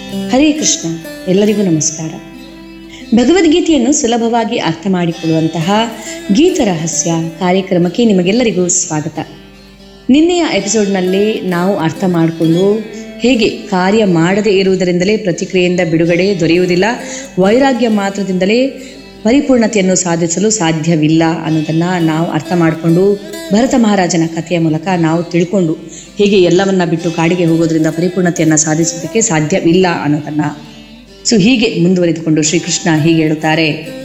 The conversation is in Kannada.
ಹರೇ ಕೃಷ್ಣ ಎಲ್ಲರಿಗೂ ನಮಸ್ಕಾರ ಭಗವದ್ಗೀತೆಯನ್ನು ಸುಲಭವಾಗಿ ಅರ್ಥ ಮಾಡಿಕೊಳ್ಳುವಂತಹ ಗೀತ ರಹಸ್ಯ ಕಾರ್ಯಕ್ರಮಕ್ಕೆ ನಿಮಗೆಲ್ಲರಿಗೂ ಸ್ವಾಗತ ನಿನ್ನೆಯ ಎಪಿಸೋಡ್ನಲ್ಲಿ ನಾವು ಅರ್ಥ ಮಾಡಿಕೊಂಡು ಹೇಗೆ ಕಾರ್ಯ ಮಾಡದೇ ಇರುವುದರಿಂದಲೇ ಪ್ರತಿಕ್ರಿಯೆಯಿಂದ ಬಿಡುಗಡೆ ದೊರೆಯುವುದಿಲ್ಲ ವೈರಾಗ್ಯ ಮಾತ್ರದಿಂದಲೇ ಪರಿಪೂರ್ಣತೆಯನ್ನು ಸಾಧಿಸಲು ಸಾಧ್ಯವಿಲ್ಲ ಅನ್ನೋದನ್ನು ನಾವು ಅರ್ಥ ಮಾಡಿಕೊಂಡು ಭರತ ಮಹಾರಾಜನ ಕಥೆಯ ಮೂಲಕ ನಾವು ತಿಳ್ಕೊಂಡು ಹೇಗೆ ಎಲ್ಲವನ್ನ ಬಿಟ್ಟು ಕಾಡಿಗೆ ಹೋಗೋದ್ರಿಂದ ಪರಿಪೂರ್ಣತೆಯನ್ನು ಸಾಧಿಸೋದಕ್ಕೆ ಸಾಧ್ಯವಿಲ್ಲ ಅನ್ನೋದನ್ನು ಸೊ ಹೀಗೆ ಮುಂದುವರಿದುಕೊಂಡು ಶ್ರೀಕೃಷ್ಣ ಹೀಗೆ ಹೇಳುತ್ತಾರೆ